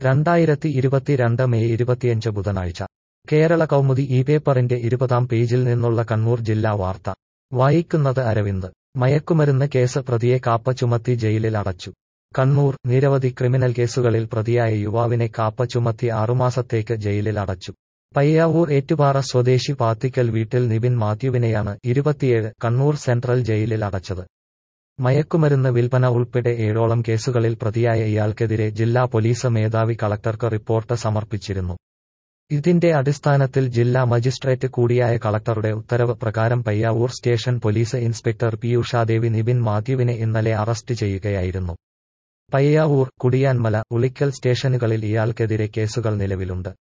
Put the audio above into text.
രണ്ടായിരത്തി ഇരുപത്തിരണ്ട് മെയ് ഇരുപത്തിയഞ്ച് ബുധനാഴ്ച കേരള കൗമുദി ഈ പേപ്പറിന്റെ ഇരുപതാം പേജിൽ നിന്നുള്ള കണ്ണൂർ ജില്ലാ വാർത്ത വായിക്കുന്നത് അരവിന്ദ് മയക്കുമരുന്ന് കേസ് പ്രതിയെ കാപ്പ ചുമത്തി ജയിലിൽ അടച്ചു കണ്ണൂർ നിരവധി ക്രിമിനൽ കേസുകളിൽ പ്രതിയായ യുവാവിനെ കാപ്പ ചുമത്തി ആറുമാസത്തേക്ക് ജയിലിൽ അടച്ചു പയ്യാവൂർ ഏറ്റുപാറ സ്വദേശി പാത്തിക്കൽ വീട്ടിൽ നിബിൻ മാത്യുവിനെയാണ് ഇരുപത്തിയേഴ് കണ്ണൂർ സെൻട്രൽ ജയിലിൽ അടച്ചത് മയക്കുമരുന്ന് വിൽപ്പന ഉൾപ്പെടെ ഏഴോളം കേസുകളിൽ പ്രതിയായ ഇയാൾക്കെതിരെ ജില്ലാ പോലീസ് മേധാവി കളക്ടർക്ക് റിപ്പോർട്ട് സമർപ്പിച്ചിരുന്നു ഇതിന്റെ അടിസ്ഥാനത്തിൽ ജില്ലാ മജിസ്ട്രേറ്റ് കൂടിയായ കളക്ടറുടെ ഉത്തരവ് പ്രകാരം Payyavoor station police inspector P Ushadevi Nibin മാത്യുവിനെ ഇന്നലെ അറസ്റ്റ് ചെയ്യുകയായിരുന്നു പയ്യാവൂർ കുടിയാൻമല ഉളിക്കൽ സ്റ്റേഷനുകളിൽ ഇയാൾക്കെതിരെ കേസുകൾ നിലവിലുണ്ട്